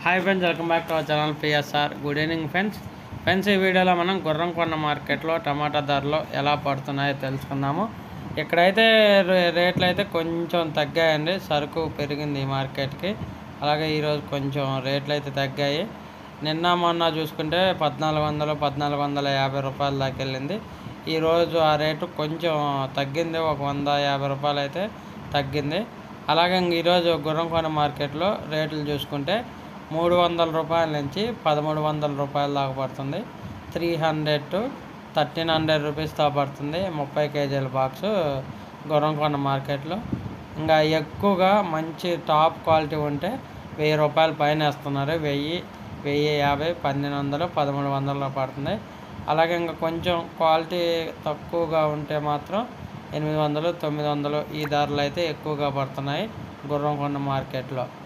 hi friends welcome back to our channel PSR good evening friends friends ఈ వీడియోలో మనం గుర్రంకొండ మార్కెట్లో టమాటా ధరలు ఎలా పడుతున్నాయో తెలుసుకుందాము ఇక్కడైతే రే- రేట్లు అయితే కొంచెం తగ్గాయండి సరుకు పెరిగింది ఈ మార్కెట్కి అలాగే ఈరోజు కొంచెం రేట్లు అయితే తగ్గాయి నిన్న మొన్న చూసుకుంటే పద్నాలుగు వందలు పద్నాలుగు వందల యాభై రూపాయల దాకా వెళ్ళింది ఈరోజు ఆ రేటు కొంచెం తగ్గింది ఒక వంద యాభై రూపాయలు అయితే తగ్గింది అలాగే ఇంక ఈరోజు గుర్రంకొండ మార్కెట్లో రేట్లు చూసుకుంటే మూడు వందల రూపాయల నుంచి పదమూడు వందల రూపాయల దాకా పడుతుంది three hundred to thirteen hundred రూపీస్తో పడుతుంది ముప్పై కేజీల బాక్సు గుర్రంకొండ మార్కెట్లో ఇంకా ఎక్కువగా మంచి టాప్ క్వాలిటీ ఉంటే వెయ్యి రూపాయల పైన వేస్తున్నారు వెయ్యి వెయ్యి యాభై పన్నెండు వందలు పదమూడు వందల్లో పడుతుంది అలాగే ఇంకా కొంచెం క్వాలిటీ తక్కువగా ఉంటే మాత్రం ఎనిమిది వందలు తొమ్మిది వందలు ఈ ధరలు అయితే ఎక్కువగా పడుతున్నాయి గుర్రంకొండ మార్కెట్లో